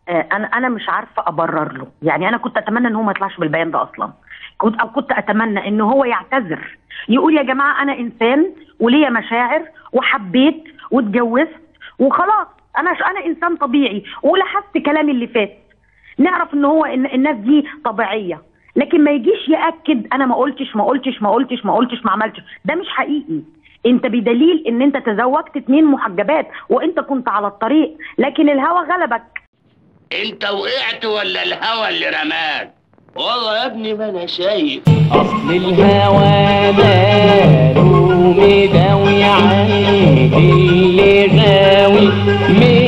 آه، انا انا مش عارفه ابرر له يعني انا كنت اتمنى ان هو ما يطلعش بالبيان ده اصلا كنت او كنت اتمنى ان هو يعتذر يقول يا جماعه انا انسان وليا مشاعر وحبيت واتجوزت وخلاص انا انا انسان طبيعي ولاحظت كلامي اللي فات نعرف ان هو إن الناس دي طبيعيه لكن ما يجيش ياكد انا ما قلتش ما قلتش ما قلتش ما قلتش ما عملتش ده مش حقيقي انت بدليل ان انت تزوجت اتنين محجبات وانت كنت على الطريق لكن الهوى غلبك انت وقعت ولا الهوى اللي رماك والله يا ابني ما انا شايف أصل الهوى ماله مداوي عنك اللي غاوي من